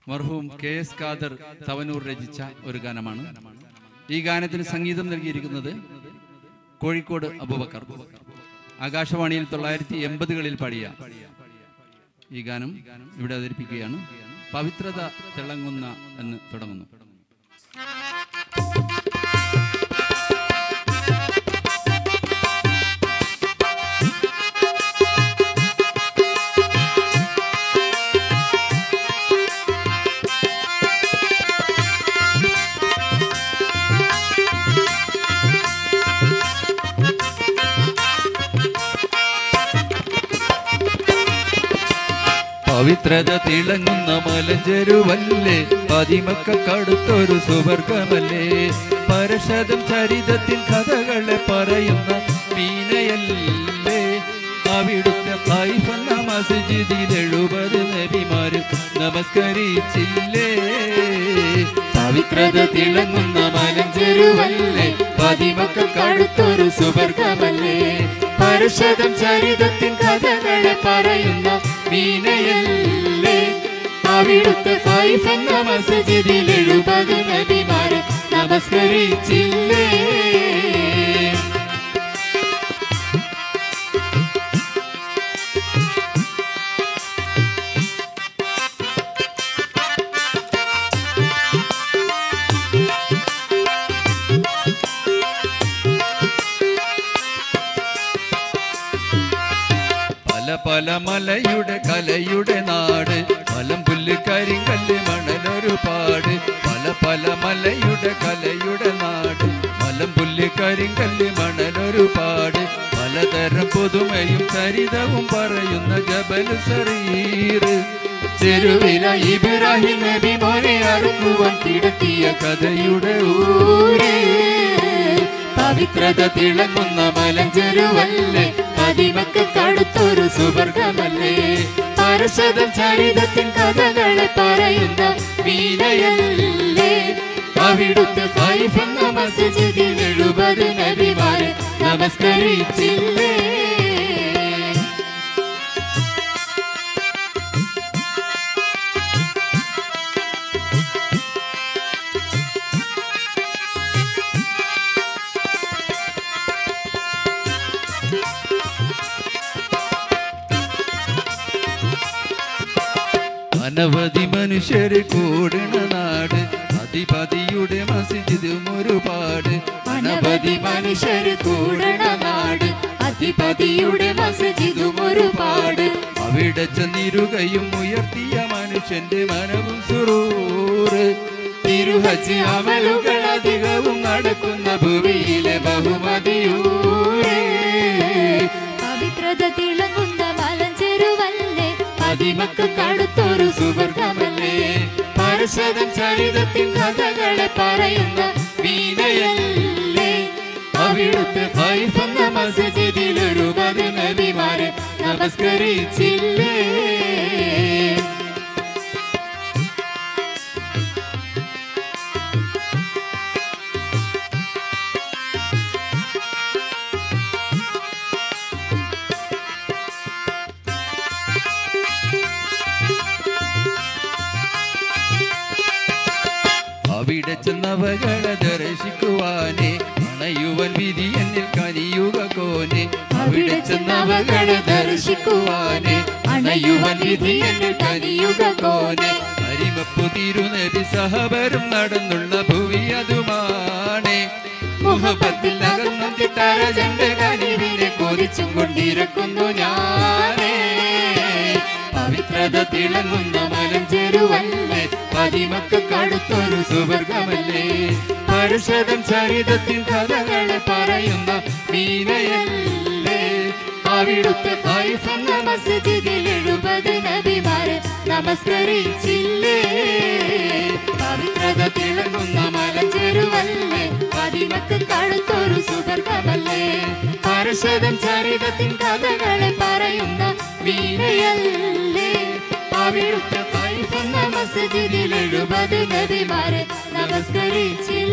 മർഹൂം K S Khader Thavanur രചിച്ച ഒരു ഗാനമാണ് ഈ ഗാനത്തിന് സംഗീതം നൽകിയിരിക്കുന്നത് കോഴിക്കോട് അബൂബക്കർ ആകാശവാണിയിൽ തൊള്ളായിരത്തി എൺപതുകളിൽ പാടിയ ഈ ഗാനം ഇവിടെ അവതരിപ്പിക്കുകയാണ് പവിത്രത തിളങ്ങുന്ന എന്ന് തുടങ്ങുന്നു പവിത്രത തിളങ്ങുന്ന മലഞ്ചെരുവല്ലേ പതിമക്കടുത്തൊരു സുവർഗമല്ലേ പരശതം ചരിതത്തിൻ കഥകളെ പറയുന്ന മീനയല്ലേ അവിടുത്തെ ഹൈഫെന്ന മസ്ജിദിൽ എഴുപത് നബിമാര് നമസ്കരിച്ചില്ലേ പവിത്രത തിളങ്ങുന്ന മലഞ്ചെരുവല്ലേ പതിമക്കടുത്തൊരു സുവർഗമല്ലേ പരശതം ചരിതത്തിൻ കഥകളെ പറയുന്ന മീനയല്ലേ അവിടുത്തെ ഹൈഫെന്ന മസ്ജിദിൽ എഴുപത് നബിമാര് നമസ്കരിച്ചില്ലേ പല പല മലയുടെ കലയുടെ നാട് പലം പുല്ല് കരിങ്കല്ല് മണലൊരു പാട് പല പല മലയുടെ കലയുടെ നാട് മലം പുല്ല് കരിങ്കല്ല് മണലൊരു പാട് പലതരം പുതുമയും ചരിതവും പറയുന്ന ജബലു സറീർ ചെരുവില ഇബ്രാഹിം നബി മോനെ അറുക്കുവാൻ കിടത്തിയ കഥയുടെ ഊരേ പവിത്രത തിളങ്ങുന്ന മലഞ്ചെരുവല്ലേ പതിമക്കടുത്തൊരു സുവർഗമല്ലേ പരശതം ചരിതത്തിൻ കഥകളെ പറയുന്ന വീരയല്ലേ അവിടുത്തെ ഹൈഫെന്ന മസ്ജിദിൽ എഴുപത് നബിമാരെ നമസ്കരിച്ചില്ലേ അനവധി മനുഷ്യര് കൂടണ നാട് അധിപതിയുടെ മസ്ജിദും ഒരുപാട് അനവധി മനുഷ്യര് കൂടണ നാട് അധിപതിയുടെ മസ്ജിദും ഒരുപാട് അവിടെ ചെന്നിരുകയും ഉയർത്തിയ മനുഷ്യന്റെ മനവും സുറൂറ് തിരുഹജ് അമലുകൾ അധികവും നടക്കുന്ന ഭൂമിയിലെ ബഹുമതിയൂരേ പവിത്രത തിളങ്ങുന്ന മലഞ്ചെരുവല്ലേ പതിമക്കടുത്തൊരു സുവർഗമല്ലേ പരശതം ചരിതത്തിൻ കഥകളെ പറയുന്ന വീണയല്ലേ അവിടുത്തെ ഹൈഫെന്ന മസ്ജിദിൽ എഴുപത് നബിമാരെ നമസ്കരിച്ചില്ലേ അവിടെ ചെന്നവകളെ ദർശിക്കുവാനെ അണയുവൻ വിധി എന്നിൽ കനിയുക കോനെ അവിടെ ചെന്നവകളെ ദർശിക്കുവാനെ അണയുവൻ വിധി എന്നിൽ കനിയുക കോനെ അരിമപ്പു തിരുനബി സഹബരും നടന്നുള്ള ഭൂമി അതുമാണേ മുഹബത്തിൽ അകന്നും കിട്ടാരജന്റെ കനിവിനെ കൊതിച്ചും കൊണ്ടിരക്കുന്നു ഞാനേ പവിത്രത തിളങ്ങുന്ന മലഞ്ചെരുവല്ലേ പതിമക്കടുത്തൊരു സുവർഗമല്ലേ പരുഷതം ചരിതത്തിൻ കഥകളെ പറയുന്ന മീനയല്ലേ അവിടുത്തെ ഹൈഫെന്ന മസ്ജിദിൽ എഴുപത് നബിമാരെ നമസ്കരിച്ചില്ലേ പവിത്രത തിളങ്ങുന്ന മലഞ്ചെരുവല്ലേ പതിമക്കടുത്തൊരു സുവർഗമല്ലേ പരശതം ചരിതത്തിൻ കഥകളെ പറയുന്ന വീരയല്ലേ അവിടുത്തെ ഹൈഫെന്ന മസ്ജിദിൽ എഴുപത് നബിമാരെ നമസ്കരിച്ചില്ലേ